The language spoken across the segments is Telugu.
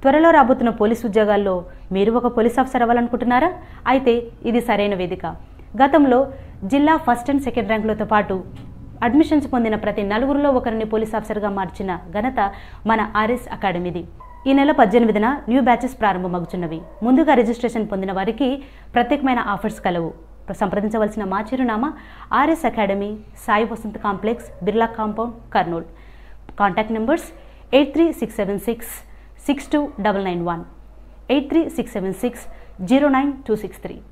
త్వరలో రాబోతున్న పోలీస్ ఉద్యోగాల్లో మీరు ఒక పోలీస్ ఆఫీసర్ అవ్వాలనుకుంటున్నారా అయితే ఇది సరైన వేదిక గతంలో జిల్లా ఫస్ట్ అండ్ సెకండ్ ర్యాంకులతో పాటు అడ్మిషన్స్ పొందిన ప్రతి నలుగురిలో ఒకరిని పోలీస్ ఆఫీసర్గా మార్చిన ఘనత మన ఆర్ఎస్ అకాడమీది ఈ నెల పద్దెనిమిదిన న్యూ బ్యాచెస్ ప్రారంభమవుతున్నవి ముందుగా రిజిస్ట్రేషన్ పొందిన వారికి ప్రత్యేకమైన ఆఫర్స్ కలవు సంప్రదించవలసిన మా చిరునామా RS academy Sai Vasant complex Birla compound Kurnool contact numbers eight three six seven six six two double nine one eight three six seven six zero nine two six three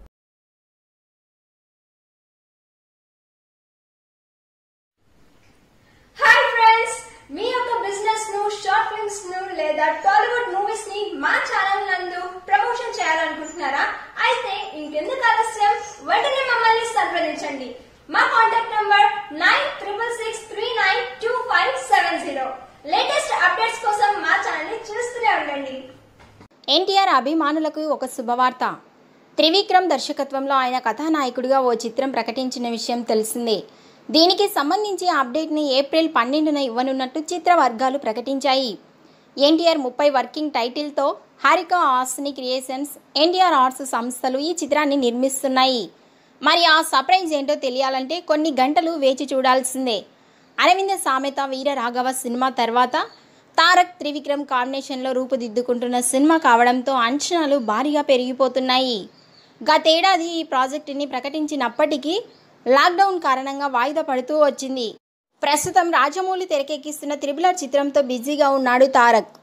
hi friends మీ యొక్క బిజినెస్ ను షార్ట్ ఫిల్మ్స్ ను లేదా టాలీవుడ్ మూవీస్ ని మా ఛానల్ నందు ప్రమోషన్ చేయాలనుకుంటున్నారా అయితే ఇంకెందుకు ఆలస్యం వెంటనే మమ్మల్ని సంప్రదించండి మా contact number nine triple six three nine two five seven zero latest updates కోసం మా ఛానల్ ని చూస్తూనే ఉండండి ఎన్టీఆర్ అభిమానులకు ఒక శుభవార్త త్రివిక్రమ్ దర్శకత్వంలో ఆయన కథానాయకుడిగా ఓ చిత్రం ప్రకటించిన విషయం తెలిసిందే దీనికి సంబంధించి అప్డేట్ని ఏప్రిల్ పన్నెండున ఇవ్వనున్నట్టు చిత్ర వర్గాలు ప్రకటించాయి ఎన్టీఆర్ ముప్పై వర్కింగ్ టైటిల్తో హారిక ఆర్ట్స్ని క్రియేషన్స్ ఎన్టీఆర్ ఆర్ట్స్ సంస్థలు ఈ చిత్రాన్ని నిర్మిస్తున్నాయి మరి ఆ సర్ప్రైజ్ ఏంటో తెలియాలంటే కొన్ని గంటలు వేచి చూడాల్సిందే అరవింద సామెత వీర రాఘవ సినిమా తర్వాత తారక్ త్రివిక్రమ్ కాంబినేషన్లో రూపుదిద్దుకుంటున్న సినిమా కావడంతో అంచనాలు భారీగా పెరిగిపోతున్నాయి గతేడాది ఈ ప్రాజెక్టుని ప్రకటించినప్పటికీ లాక్డౌన్ కారణంగా వాయిదా పడుతూ వచ్చింది ప్రస్తుతం రాజమౌళి తెరకెక్కిస్తున్న త్రిబులర్ చిత్రంతో బిజీగా ఉన్నాడు తారక్